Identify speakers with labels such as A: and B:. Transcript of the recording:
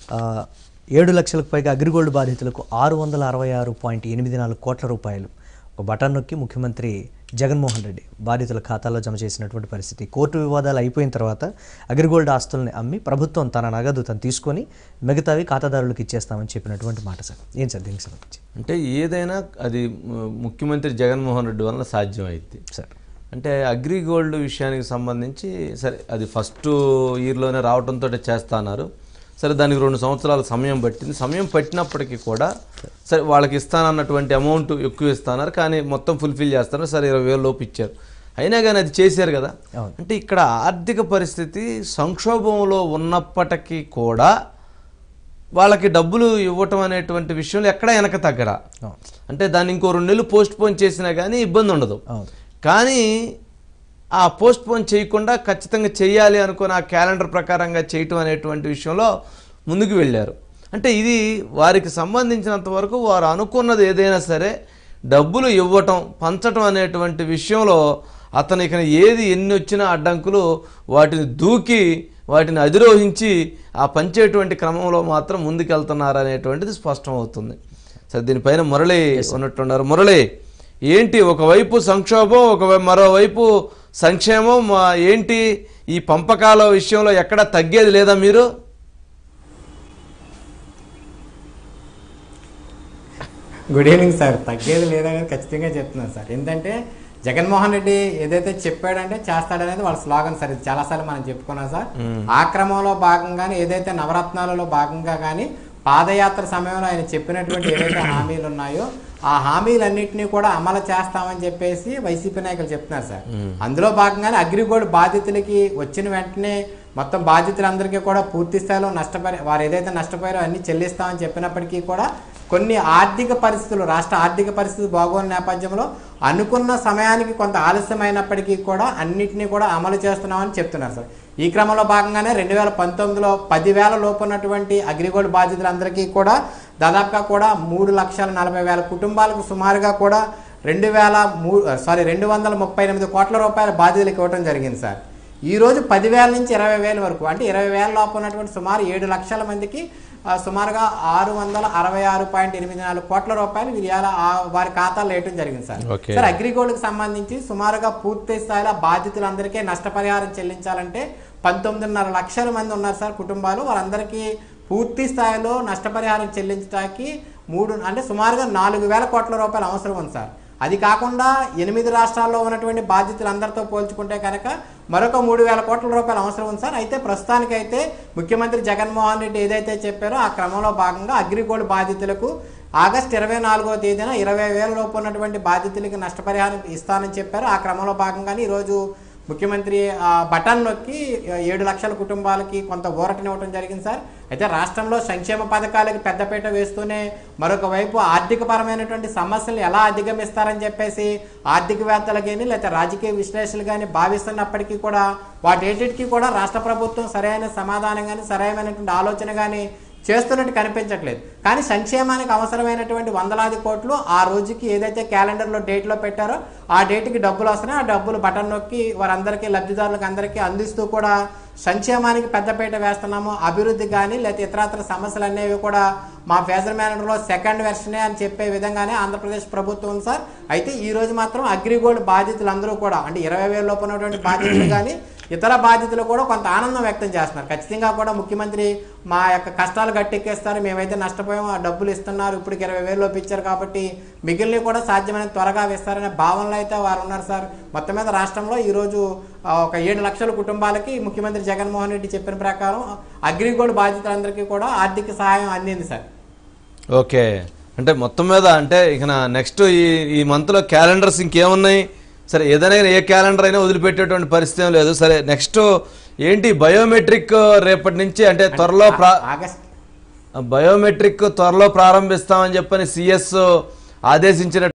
A: ఆ, ఏడు లక్షలకు పైగా అగ్రిగోల్డ్ బాధితులకు ఆరు వందల అరవై ఆరు పాయింట్ ఎనిమిది నాలుగు కోట్ల రూపాయలు ఒక బటన్ నొక్కి ముఖ్యమంత్రి జగన్మోహన్ రెడ్డి బాధితుల ఖాతాలో జమ చేసినటువంటి పరిస్థితి కోర్టు వివాదాలు అయిపోయిన తర్వాత అగ్రిగోల్డ్ ఆస్తుల్ని అమ్మి ప్రభుత్వం తన నగదు తను తీసుకొని మిగతావి ఖాతాదారులకు ఇచ్చేస్తామని చెప్పినటువంటి మాట సార్ ఏం సార్ దీనికి సంబంధించి
B: అంటే ఏదైనా అది ము- ముఖ్యమంత్రి జగన్మోహన్ రెడ్డి వలన సాధ్యం అయింది
A: సార్
B: అంటే అగ్రిగోల్డ్ విషయానికి సంబంధించి సరే అది ఫస్ట్ ఇయర్లోనే రావడంతో చేస్తా అన్నారు సరే దానికి రెండు సంవత్సరాల సమయం పట్టింది సమయం పట్టినప్పటికీ కూడా సరే వాళ్ళకి ఇస్తానన్నటువంటి అమౌంట్ ఎక్కువ ఇస్తున్నారు కానీ మొత్తం ఫుల్ఫిల్ చేస్తారు సరే ఇరవై వేలు లోపు ఇచ్చారు అయినా కానీ అది చేశారు కదా
A: అవును.
B: అంటే ఇక్కడ ఆర్థిక పరిస్థితి సంక్షోభంలో ఉన్నప్పటికీ కూడా వాళ్ళకి డబ్బులు ఇవ్వటం అనేటువంటి విషయంలో ఎక్కడ వెనక తగ్గరా
A: అవును
B: అంటే దాన్ని ఇంకో రెండు నెలలు పోస్ట్ పోన్ చేసినా కానీ ఇబ్బంది ఉండదు
A: అవును
B: కానీ ఆ పోస్ట్ పోన్ చేయకుండా ఖచ్చితంగా చేయాలి అనుకున్న ఆ క్యాలెండర్ ప్రకారంగా చేయటం అనేటువంటి విషయంలో ముందుకు వెళ్ళారు అంటే ఇది వారికి సంబంధించినంత వరకు వారు అనుకున్నది ఏదైనా సరే డబ్బులు ఇవ్వటం పంచటం అనేటువంటి విషయంలో అతను ఇక ఏది ఎన్ని వచ్చినా అడ్డంకులు వాటిని దూకి వాటిని అధిరోహించి ఆ పంచేటువంటి క్రమంలో మాత్రం ముందుకెళ్తున్నారు అనేటువంటిది స్పష్టం అవుతుంది సరే దీనిపైన మురళి ఉన్నట్టున్నారు మురళి ఏంటి ఒకవైపు సంక్షోభం ఒక మరోవైపు సంక్షేమం మా ఏంటి ఈ పంపకాల విషయంలో ఎక్కడ తగ్గేది లేదా మీరు
C: గుడ్ ఈవినింగ్ సార్ తగ్గేది లేదా కానీ ఖచ్చితంగా చెప్తున్నాను సార్ ఏంటంటే జగన్మోహన్ రెడ్డి ఏదైతే చెప్పాడంటే చేస్తాడనేది వాళ్ళ స్లోగన్ సార్ ఇది చాలాసార్లు మనం చెప్పుకున్నాం సార్ ఆ క్రమంలో భాగంగానే ఏదైతే నవరత్నాలలో భాగంగా కానీ పాదయాత్ర సమయంలో ఆయన చెప్పినటువంటి ఏవైతే హామీలు ఉన్నాయో ఆ హామీలన్నింటినీ కూడా అమలు చేస్తామని చెప్పేసి వైసీపీ నాయకులు చెప్తున్నారు సార్ అందులో భాగంగానే అగ్రిగోల్డ్ బాధితులకి వచ్చిన వెంటనే మొత్తం బాధితులందరికీ కూడా పూర్తి స్థాయిలో నష్టపరి వారు ఏదైతే నష్టపోయారో అన్ని చెల్లిస్తామని చెప్పినప్పటికీ కూడా కొన్ని ఆర్థిక పరిస్థితులు రాష్ట్ర ఆర్థిక పరిస్థితి బాగోని నేపథ్యంలో అనుకున్న సమయానికి కొంత ఆలస్యమైనప్పటికీ కూడా అన్నిటినీ కూడా అమలు చేస్తున్నామని చెప్తున్నారు సార్ ఈ క్రమంలో భాగంగానే రెండు వేల పంతొమ్మిదిలో పదివేల లోపు ఉన్నటువంటి అగ్రిగోల్డ్ బాధితులందరికీ కూడా దాదాపుగా కూడా మూడు లక్షల నలభై వేల కుటుంబాలకు సుమారుగా కూడా రెండు వేల మూ సారీ రెండు వందల ముప్పై ఎనిమిది కోట్ల రూపాయల బాధ్యతలకు ఇవ్వడం జరిగింది సార్ ఈ రోజు పదివేల నుంచి ఇరవై వేల వరకు అంటే ఇరవై వేల లోపు ఉన్నటువంటి సుమారు ఏడు లక్షల మందికి ఆ, సుమారుగా ఆరు వందల అరవై ఆరు పాయింట్ ఎనిమిది నాలుగు కోట్ల రూపాయలు వీరి ఇవాళ ఆ వారి ఖాతాలో వేయటం జరిగింది సార్
B: Okay.
C: సార్ అగ్రిగోల్డ్కి సంబంధించి సుమారుగా పూర్తి స్థాయిలో బాధితులందరికీ నష్టపరిహారం చెల్లించాలంటే పంతొమ్మిదిన్నర లక్షల మంది ఉన్నారు సార్ కుటుంబాలు వారందరికీ పూర్తి స్థాయిలో నష్టపరిహారం చెల్లించడానికి మూడు అంటే సుమారుగా నాలుగు వేల కోట్ల రూపాయలు అవసరం ఉంది సార్ అది కాకుండా ఎనిమిది రాష్ట్రాల్లో ఉన్నటువంటి బాధితులందరితో పోల్చుకుంటే కనుక మరొక మూడు వేల కోట్ల రూపాయలు అవసరం ఉంది సార్ అయితే ప్రస్తుతానికైతే ముఖ్యమంత్రి జగన్మోహన్ రెడ్డి ఏదైతే చెప్పారో ఆ క్రమంలో భాగంగా అగ్రిగోల్డ్ బాధితులకు ఆగస్టు ఇరవై నాలుగో తేదీన ఇరవై వేల లోపు ఉన్నటువంటి బాధితులకి నష్టపరిహారం ఇస్తానని చెప్పారు ఆ క్రమంలో భాగంగానే ఈరోజు ముఖ్యమంత్రి ఆ బటన్ నొక్కి ఏడు లక్షల కుటుంబాలకి కొంత ఊరటనివ్వడం జరిగింది సార్ అయితే రాష్ట్రంలో సంక్షేమ పథకాలకు పెద్దపీట వేస్తూనే మరొక వైపు ఆర్థికపరమైనటువంటి సమస్యలు ఎలా అధిగమిస్తారని చెప్పేసి ఆర్థికవేత్తలు కానీ లేకపోతే రాజకీయ విశ్లేషణలు కానీ భావిస్తున్నప్పటికీ కూడా వాటేటికి కూడా రాష్ట్ర ప్రభుత్వం సరైన సమాధానం కానీ సరైనటువంటి ఆలోచన కానీ చేస్తున్నట్టు కనిపించట్లేదు కానీ సంక్షేమానికి అవసరమైనటువంటి వందలాది కోట్లు ఆ రోజుకి ఏదైతే క్యాలెండర్లో డేట్లో పెట్టారో ఆ డేట్కి డబ్బులు వస్తున్నాయి ఆ డబ్బులు బటన్ నొక్కి వారందరికీ లబ్ధిదారులకు అందరికీ అందిస్తూ కూడా సంక్షేమానికి పెద్దపీట వేస్తున్నాము అభివృద్ధి కానీ లేకపోతే ఇతరత్ర సమస్యలు అనేవి కూడా మా ఫేజర్ మేనర్లో సెకండ్ వెర్షనే అని చెప్పే విధంగానే ఆంధ్రప్రదేశ్ ప్రభుత్వం ఉంది సార్ అయితే ఈ రోజు మాత్రం అగ్రిగోల్డ్ బాధితులందరూ కూడా అంటే ఇరవై వేల లోపు ఉన్నటువంటి బాధితులు కానీ ఇతర బాధితులు కూడా కొంత ఆనందం వ్యక్తం చేస్తున్నారు ఖచ్చితంగా కూడా ముఖ్యమంత్రి మా యొక్క కష్టాలు గట్టెక్కేస్తారు మేమైతే నష్టపోయాము ఆ డబ్బులు ఇస్తున్నారు ఇప్పటికి ఇరవై వేలు లోపు ఇచ్చారు కాబట్టి మిగిలినవి కూడా సాధ్యమైన త్వరగా ఇస్తారనే భావనలో అయితే వారు ఉన్నారు సార్ మొత్తం మీద రాష్ట్రంలో ఈరోజు ఆ, ఒక ఏడు లక్షల కుటుంబాలకి ముఖ్యమంత్రి జగన్మోహన్ రెడ్డి చెప్పిన ప్రకారం అగ్రిగోల్డ్ బాధితులందరికీ కూడా ఆర్థిక సహాయం అందింది సార్
B: ఓకే అంటే మొత్తం మీద అంటే ఇక నెక్స్ట్ ఈ ఈ మంత్లో క్యాలెండర్స్ ఇంకేమున్నాయి సరే ఏదైనా ఏ క్యాలెండర్ అయినా వదిలిపెట్టేటువంటి పరిస్థితి ఏం లేదు సరే నెక్స్ట్ ఏంటి బయోమెట్రిక్ రేపటి నుంచి అంటే త్వరలో ప్రా
C: ఆగస్ట్
B: బయోమెట్రిక్ త్వరలో ప్రారంభిస్తామని చెప్పని సిఎస్ ఆదేశించిన